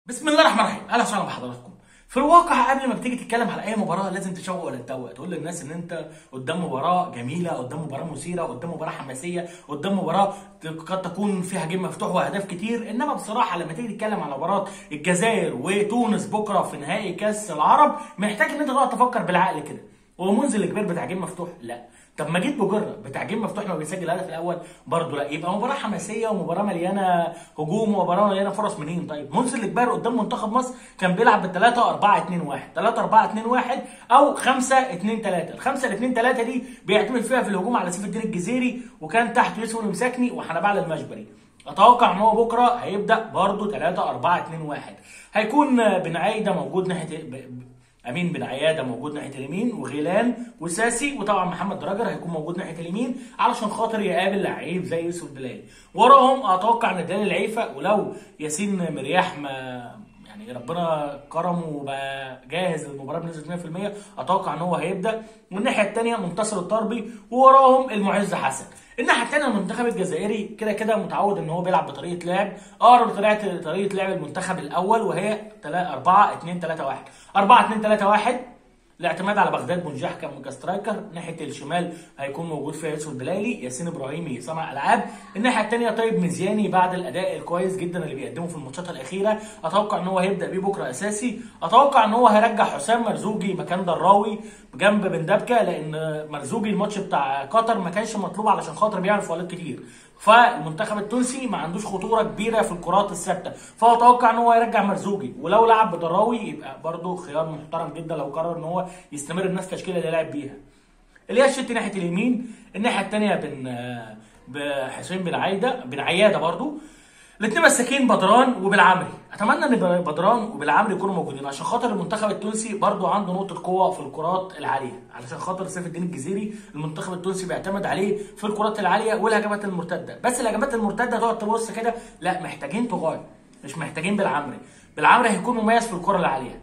بسم الله الرحمن الرحيم اهلا وسهلا بحضراتكم في الواقع قبل ما بتيجي تتكلم على اي مباراه لازم تشوق ولا تدوق تقول للناس ان انت قدام مباراه جميله قدام مباراه مثيره قدام مباراه حماسيه قدام مباراه قد تكون فيها جيم مفتوح واهداف كتير انما بصراحه لما تيجي تتكلم على مباراه الجزائر وتونس بكره في نهائي كاس العرب محتاج ان انت تقعد تفكر بالعقل كده هو منزل الكبير بتاع جيم مفتوح لا طب ما جيت بجره بتاع جيم مفتوح لما بيسجل الهدف الاول برضه لا يبقى مباراه حماسيه ومباراه مليانه هجوم ومباراه مليانه فرص منين طيب منزل الكبير قدام منتخب مصر كان بيلعب بال 3 4 2 1 3 4 2 1 او 5 2 3 ال 5 2 3 دي بيعتمد فيها في الهجوم على سيف الدين الجزيري وكان تحت يوسف المساكني وحنبال المجبري اتوقع ان هو بكره هيبدا برضه 3 4 2 1 هيكون بن عايده موجود ناحيه امين بن عياده موجود ناحيه اليمين وغيلان وساسي وطبعا محمد دراجر هيكون موجود ناحيه اليمين علشان خاطر يقابل لعيب زي يوسف الدلالي وراهم اتوقع ان دلال العيفه ولو ياسين مرياح ما يعني ربنا كرمه وبقى جاهز للمباراه بنسبه 100% اتوقع ان هو هيبدا والناحيه الثانيه منتصر الطربي ووراهم المعز حسن الناحيه الثانيه المنتخب الجزائري كده كده متعود ان هو بيلعب بطريقه لعب اقرب طريقه طريقه لعب المنتخب الاول وهي 4 2 3 1 4 2 3 1 الاعتماد على بغداد بنجاح كسترايكر ناحيه الشمال هيكون موجود فيها يوسف البلالي ياسين ابراهيمي صانع العاب الناحيه الثانيه طيب مزياني بعد الاداء الكويس جدا اللي بيقدمه في الماتشات الاخيره اتوقع ان هو هيبدا بيه بكره اساسي اتوقع ان هو هيرجع حسام مرزوجي مكان دراوي جنب بن دبكه لان مرزوجي الماتش بتاع قطر ما كانش مطلوب علشان خاطر بيعمل فاولات كتير فالمنتخب التونسي ما عندوش خطوره كبيره في الكرات الثابته فهو اتوقع ان هو يرجع مرزوجي ولو لعب بدراوي يبقى برده خيار محترم جدا لو قرر ان هو يستمر بنفس التشكيله اللي لعب بيها الياس شتي ناحيه اليمين الناحيه الثانيه بن بحسين بن عايده بن عياده برده الاثنين مساكين بدران وبالعمري اتمنى ان بدران وبالعمري يكونوا موجودين عشان خاطر المنتخب التونسي برضو عنده نقطه قوه في الكرات العاليه علشان خاطر سيف الدين الجزيري المنتخب التونسي بيعتمد عليه في الكرات العاليه والهجمات المرتده بس الهجمات المرتده تقعد تبص كده لا محتاجين تغير مش محتاجين بالعمري بالعمري هيكون مميز في الكره العاليه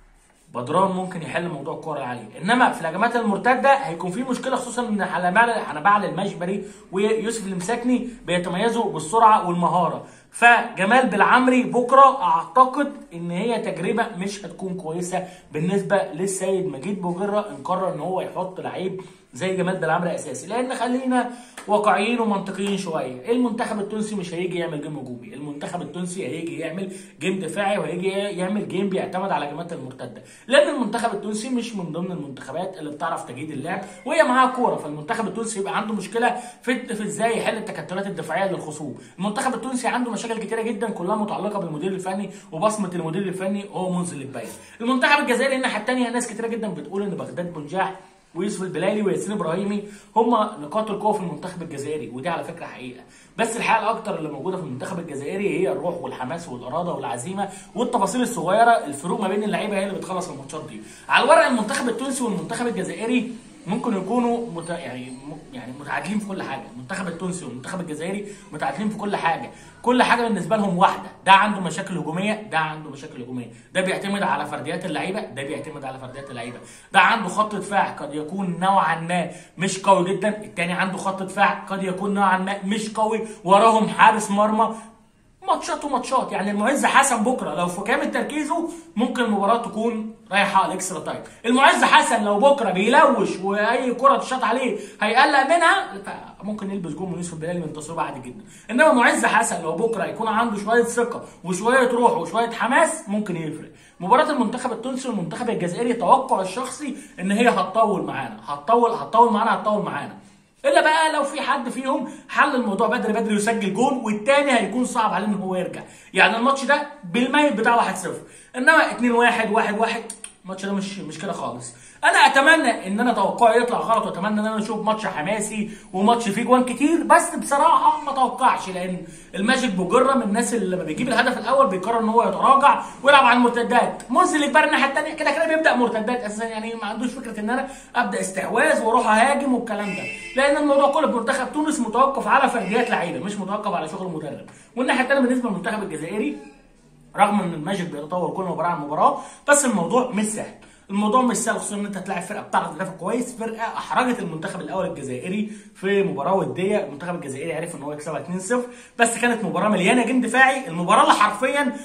بدران ممكن يحل موضوع الكره العاليه انما في الهجمات المرتده هيكون في مشكله خصوصا ان حنبال المجبري ويوسف المساكني بيتميزوا بالسرعه والمهاره فجمال بالعمري بكره اعتقد ان هي تجربه مش هتكون كويسه بالنسبه للسيد مجيد بوجره ان قرر ان هو يحط لعيب زي جمال بالعمري اساسي لان خلينا واقعيين ومنطقيين شويه المنتخب التونسي مش هيجي يعمل جيم هجومي المنتخب التونسي هيجي يعمل جيم دفاعي وهيجي يعمل جيم بيعتمد على الهجمات المرتده لان المنتخب التونسي مش من ضمن المنتخبات اللي بتعرف تجيد اللعب وهي معاها كوره فالمنتخب التونسي يبقى عنده مشكله في في ازاي يحل التكتلات الدفاعيه للخصوم المنتخب التونسي عنده مشاكل كتيره جدا كلها متعلقه بالمدير الفني وبصمه المدير الفني هو منزل الباين المنتخب الجزائري الناحيه الثانيه ناس كتيره جدا بتقول ان بغداد بنجاح ويوسف البلالي وياسين ابراهيمي هم نقاط القوه في المنتخب الجزائري ودي على فكره حقيقه بس الحقيقه الاكتر اللي موجوده في المنتخب الجزائري هي الروح والحماس والاراده والعزيمه والتفاصيل الصغيره الفروق ما بين اللعيبه هي اللي بتخلص الماتشات دي على الورق المنتخب التونسي والمنتخب الجزائري ممكن يكونوا مت... يعني يعني متعادلين في كل حاجه المنتخب التونسي والمنتخب الجزائري متعادلين في كل حاجه كل حاجه بالنسبه لهم واحده ده عنده مشاكل هجوميه ده عنده مشاكل هجوميه ده بيعتمد على فرديات اللعيبه ده بيعتمد على فرديات اللعيبه ده عنده خط دفاع قد يكون نوعا ما مش قوي جدا التاني عنده خط دفاع قد يكون نوعا ما مش قوي وراهم حارس مرمى ماتشات وماتشات يعني المعز حسن بكره لو في كامل تركيزه ممكن المباراه تكون رايحه على الاكسترا تايم المعز حسن لو بكره بيلوش واي كره تشاط عليه هيقلق منها ممكن يلبس جون من يوسف بلال من تصويبه عادي جدا انما معز حسن لو بكره يكون عنده شويه ثقه وشويه روح وشويه حماس ممكن يفرق مباراه المنتخب التونسي والمنتخب الجزائري توقع الشخصي ان هي هتطول معانا هتطول هتطول معانا هتطول معانا الا بقى لو في حد فيهم حل الموضوع بدري بدري ويسجل جول والتاني هيكون صعب عليه ان هو يرجع يعني الماتش ده بالميت بتاع 1-0 انما 2-1 1-1 الماتش ده مش مش كده خالص انا اتمنى ان انا توقعي يطلع غلط واتمنى ان انا اشوف ماتش حماسي وماتش فيه جوان كتير بس بصراحه ما اتوقعش لان الماجيك بوجره من الناس اللي لما بيجيب الهدف الاول بيقرر ان هو يتراجع ويلعب على المرتدات منزل الجبار الناحيه الثانيه كده كده بيبدا مرتدات اساسا يعني ما عندوش فكره ان انا ابدا استحواذ واروح اهاجم والكلام ده لان الموضوع كله في منتخب تونس متوقف على فرديات لعيبه مش متوقف على شغل المدرب والناحيه الثانيه بالنسبه للمنتخب الجزائري رغم ان الماجيك بيتطور كل مباراه عن مباراه بس الموضوع مش سهل الموضوع مش سهل خصوصا ان انت هتلاعب فرقه بتعرف تدافع كويس فرقه احرجت المنتخب الاول الجزائري في مباراه وديه المنتخب الجزائري عرف ان هو يكسبها 2-0 بس كانت مباراه مليانه جيم دفاعي المباراه اللي حرفيا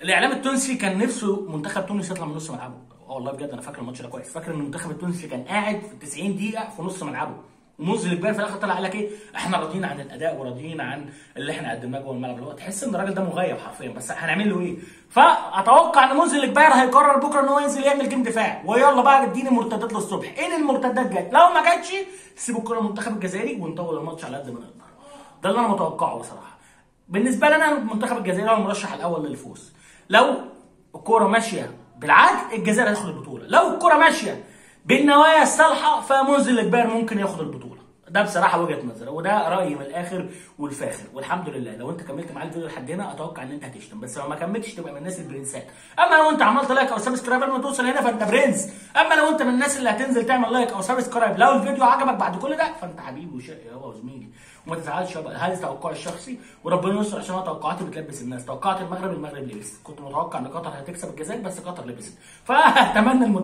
الاعلام التونسي كان نفسه منتخب تونس يطلع من نص ملعبه اه والله بجد انا فاكر الماتش ده كويس فاكر ان المنتخب التونسي كان قاعد في 90 دقيقه في نص ملعبه ومنذر الكبير في الاخر طلع قال لك ايه احنا راضيين عن الاداء وراضيين عن اللي احنا قدمناه جوه الملعب اللي هو تحس ان الراجل ده مغيب حرفيا بس هنعمل له ايه فاتوقع ان منذر الكبير هيقرر بكره ان هو ينزل يعمل جيم دفاع ويلا بقى اديني مرتدات للصبح ان المرتدات جت لو ما جاتش سيبوا الكره للمنتخب الجزائري ونطول الماتش على قد ما نقدر ده اللي انا متوقعه بصراحه بالنسبه لنا المنتخب الجزائري هو المرشح الاول للفوز لو الكوره ماشيه بالعدل الجزائر هتاخد البطوله لو الكوره ماشيه بالنوايا الصالحه فمنذر الكبير ممكن ياخد البطوله ده بصراحه وجهه نظر وده رايي من الاخر والفاخر والحمد لله لو انت كملت معايا الفيديو لحد هنا اتوقع ان انت هتشتم بس لو ما كملتش تبقى من الناس البرنسات اما لو انت عملت لايك او سبسكرايب قبل ما توصل هنا فانت برنس اما لو انت من الناس اللي هتنزل تعمل لايك او سبسكرايب لو الفيديو عجبك بعد كل ده فانت حبيبي وشقي هو وزميلي وما تزعلش يابا هذا توقعي الشخصي وربنا يستر عشان انا توقعاتي بتلبس الناس توقعت المغرب المغرب لبس كنت متوقع ان قطر هتكسب الجزائر بس قطر لبست فاتمنى الم...